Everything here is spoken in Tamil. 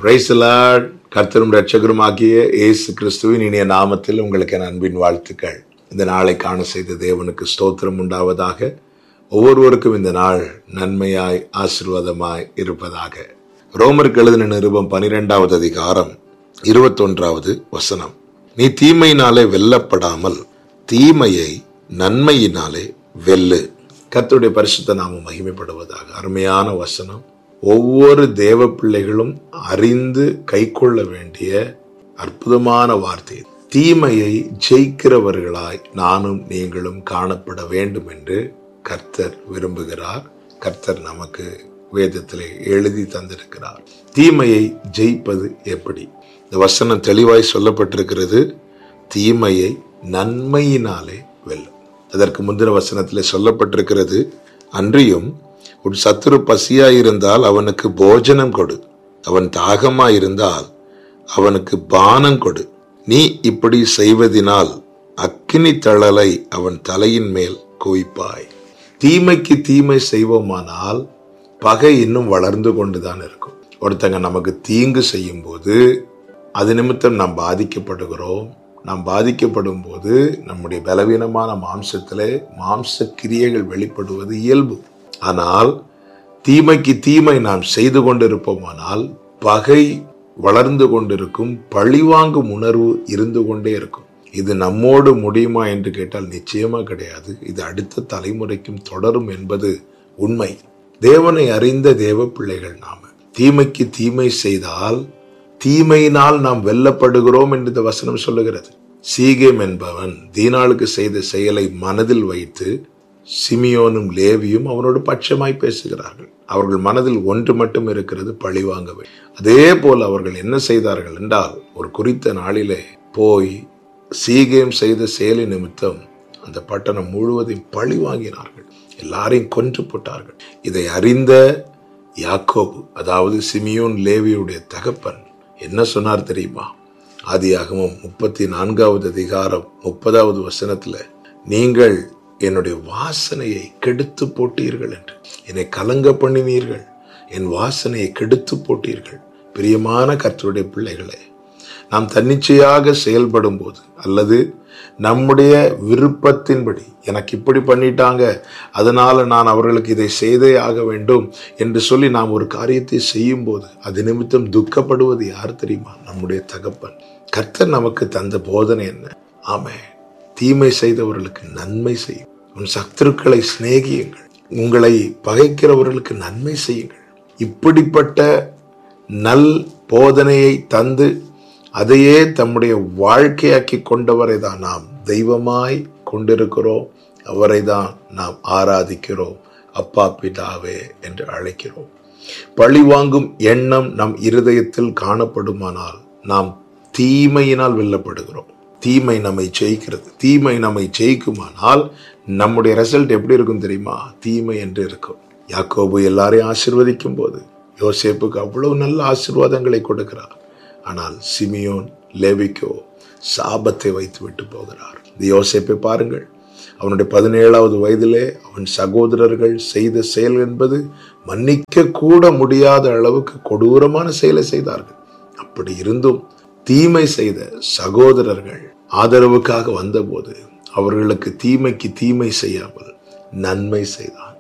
பிரைசலாட் கர்த்தரும் ரட்சகருமாகிய இயேசு கிறிஸ்துவின் இனிய நாமத்தில் உங்களுக்கு என் அன்பின் வாழ்த்துக்கள் இந்த நாளை காண செய்த தேவனுக்கு ஸ்தோத்திரம் உண்டாவதாக ஒவ்வொருவருக்கும் இந்த நாள் நன்மையாய் ஆசீர்வாதமாய் இருப்பதாக ரோமருக்கு எழுதின நிருபம் பனிரெண்டாவது அதிகாரம் இருபத்தொன்றாவது வசனம் நீ தீமையினாலே வெல்லப்படாமல் தீமையை நன்மையினாலே வெல்லு கர்த்தருடைய பரிசுத்த நாமம் மகிமைப்படுவதாக அருமையான வசனம் ஒவ்வொரு தேவ பிள்ளைகளும் அறிந்து கைக்கொள்ள வேண்டிய அற்புதமான வார்த்தை தீமையை ஜெயிக்கிறவர்களாய் நானும் நீங்களும் காணப்பட வேண்டும் என்று கர்த்தர் விரும்புகிறார் கர்த்தர் நமக்கு வேதத்திலே எழுதி தந்திருக்கிறார் தீமையை ஜெயிப்பது எப்படி இந்த வசனம் தெளிவாய் சொல்லப்பட்டிருக்கிறது தீமையை நன்மையினாலே வெல்லும் அதற்கு முந்தின வசனத்திலே சொல்லப்பட்டிருக்கிறது அன்றியும் உன் சத்துரு பசியாயிருந்தால் அவனுக்கு போஜனம் கொடு அவன் தாகமாயிருந்தால் அவனுக்கு பானம் கொடு நீ இப்படி செய்வதினால் அக்கினி தழலை அவன் தலையின் மேல் குவிப்பாய் தீமைக்கு தீமை செய்வோமானால் பகை இன்னும் வளர்ந்து கொண்டுதான் இருக்கும் ஒருத்தங்க நமக்கு தீங்கு செய்யும் போது அது நிமித்தம் நாம் பாதிக்கப்படுகிறோம் நாம் பாதிக்கப்படும் போது நம்முடைய பலவீனமான மாம்சத்திலே மாம்ச கிரியைகள் வெளிப்படுவது இயல்பு ஆனால் தீமைக்கு தீமை நாம் செய்து கொண்டிருப்போமானால் பகை வளர்ந்து கொண்டிருக்கும் பழிவாங்கும் உணர்வு இருந்து கொண்டே இருக்கும் இது நம்மோடு முடியுமா என்று கேட்டால் நிச்சயமா கிடையாது இது அடுத்த தலைமுறைக்கும் தொடரும் என்பது உண்மை தேவனை அறிந்த தேவ பிள்ளைகள் நாம தீமைக்கு தீமை செய்தால் தீமையினால் நாம் வெல்லப்படுகிறோம் என்று இந்த வசனம் சொல்லுகிறது சீகேம் என்பவன் தீனாளுக்கு செய்த செயலை மனதில் வைத்து சிமியோனும் லேவியும் அவனோடு பட்சமாய் பேசுகிறார்கள் அவர்கள் மனதில் ஒன்று மட்டும் இருக்கிறது பழிவாங்கவே அதே போல் அவர்கள் என்ன செய்தார்கள் என்றால் ஒரு குறித்த நாளிலே போய் சீகேம் செய்த செயலி நிமித்தம் அந்த பட்டணம் முழுவதையும் பழி வாங்கினார்கள் எல்லாரையும் கொன்று போட்டார்கள் இதை அறிந்த யாக்கோபு அதாவது சிமியோன் லேவியுடைய தகப்பன் என்ன சொன்னார் தெரியுமா ஆதியாகமும் முப்பத்தி நான்காவது அதிகாரம் முப்பதாவது வசனத்துல நீங்கள் என்னுடைய வாசனையை கெடுத்து போட்டீர்கள் என்று என்னை கலங்க பண்ணினீர்கள் என் வாசனையை கெடுத்து போட்டீர்கள் பிரியமான கர்த்தருடைய பிள்ளைகளே நாம் தன்னிச்சையாக செயல்படும் போது அல்லது நம்முடைய விருப்பத்தின்படி எனக்கு இப்படி பண்ணிட்டாங்க அதனால நான் அவர்களுக்கு இதை செய்தே ஆக வேண்டும் என்று சொல்லி நாம் ஒரு காரியத்தை செய்யும் போது அது நிமித்தம் துக்கப்படுவது யார் தெரியுமா நம்முடைய தகப்பன் கர்த்தர் நமக்கு தந்த போதனை என்ன ஆமே தீமை செய்தவர்களுக்கு நன்மை செய்யும் உன் சத்துருக்களை சிநேகியுங்கள் உங்களை பகைக்கிறவர்களுக்கு நன்மை செய்யுங்கள் இப்படிப்பட்ட நல் போதனையை தந்து அதையே தம்முடைய வாழ்க்கையாக்கி கொண்டவரை தான் நாம் தெய்வமாய் கொண்டிருக்கிறோம் அவரை தான் நாம் ஆராதிக்கிறோம் அப்பா பிதாவே என்று அழைக்கிறோம் பழி வாங்கும் எண்ணம் நம் இருதயத்தில் காணப்படுமானால் நாம் தீமையினால் வெல்லப்படுகிறோம் தீமை நம்மை ஜெயிக்கிறது தீமை நம்மை ஜெயிக்குமானால் நம்முடைய ரிசல்ட் எப்படி இருக்கும் தெரியுமா தீமை என்று இருக்கும் யாக்கோபு எல்லாரையும் ஆசிர்வதிக்கும் போது யோசேப்புக்கு அவ்வளவு நல்ல ஆசிர்வாதங்களை கொடுக்கிறார் ஆனால் சிமியோன் லேவிக்கோ சாபத்தை வைத்து விட்டு போகிறார் இந்த யோசேப்பை பாருங்கள் அவனுடைய பதினேழாவது வயதிலே அவன் சகோதரர்கள் செய்த செயல் என்பது மன்னிக்க கூட முடியாத அளவுக்கு கொடூரமான செயலை செய்தார்கள் அப்படி இருந்தும் தீமை செய்த சகோதரர்கள் ஆதரவுக்காக வந்தபோது அவர்களுக்கு தீமைக்கு தீமை செய்யாமல் நன்மை செய்தான்